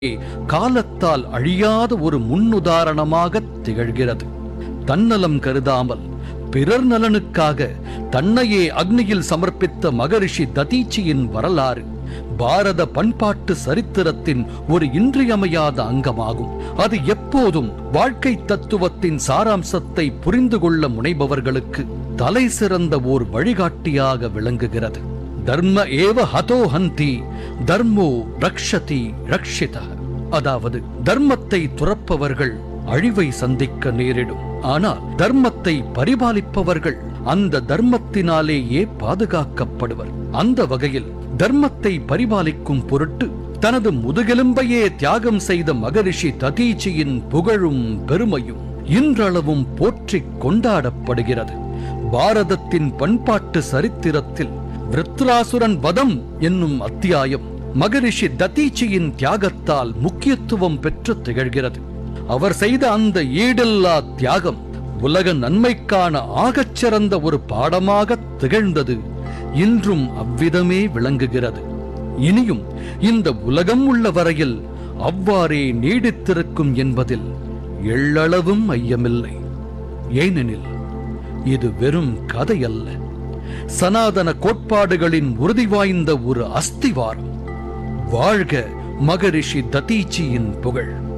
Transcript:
காலத்தால் அழியாத ஒரு முன்னுதாரணமாக திகழ்கிறது தன்னலம் கருதாமல் பிறர் நலனுக்காக தன்னையே அக்னியில் சமர்ப்பித்த மகரிஷி ததீச்சியின் வரலாறு பாரத பண்பாட்டு சரித்திரத்தின் ஒரு இன்றியமையாத அங்கமாகும் அது எப்போதும் வாழ்க்கை தத்துவத்தின் சாராம்சத்தை புரிந்து கொள்ள முனைபவர்களுக்கு தலை சிறந்த ஓர் வழிகாட்டியாக விளங்குகிறது தர்ம ஏவ ஹதோ ஹந்தி தர்மோ ரக்ஷதி ரக்ஷித அதாவது தர்மத்தை துறப்பவர்கள் அழிவை சந்திக்க நேரிடும் ஆனால் தர்மத்தை பரிபாலிப்பவர்கள் அந்த தர்மத்தினாலேயே பாதுகாக்கப்படுவர் அந்த வகையில் தர்மத்தை பரிபாலிக்கும் பொருட்டு தனது முதுகெலும்பையே தியாகம் செய்த மகரிஷி ததீச்சியின் புகழும் பெருமையும் இன்றளவும் போற்றிக் கொண்டாடப்படுகிறது பாரதத்தின் பண்பாட்டு சரித்திரத்தில் விருத்ராசுரன் வதம் என்னும் அத்தியாயம் மகரிஷி ததீச்சியின் தியாகத்தால் முக்கியத்துவம் பெற்று திகழ்கிறது அவர் செய்த அந்த ஈடில்லா தியாகம் உலக நன்மைக்கான ஆகச் சிறந்த ஒரு பாடமாக திகழ்ந்தது இன்றும் அவ்விதமே விளங்குகிறது இனியும் இந்த உலகம் உள்ள வரையில் அவ்வாறே நீடித்திருக்கும் என்பதில் எள்ளளவும் ஐயமில்லை ஏனெனில் இது வெறும் கதையல்ல சனாதன கோட்பாடுகளின் உறுதி வாய்ந்த ஒரு அஸ்திவாரம் வாழ்க மகரிஷி ததீச்சியின் புகழ்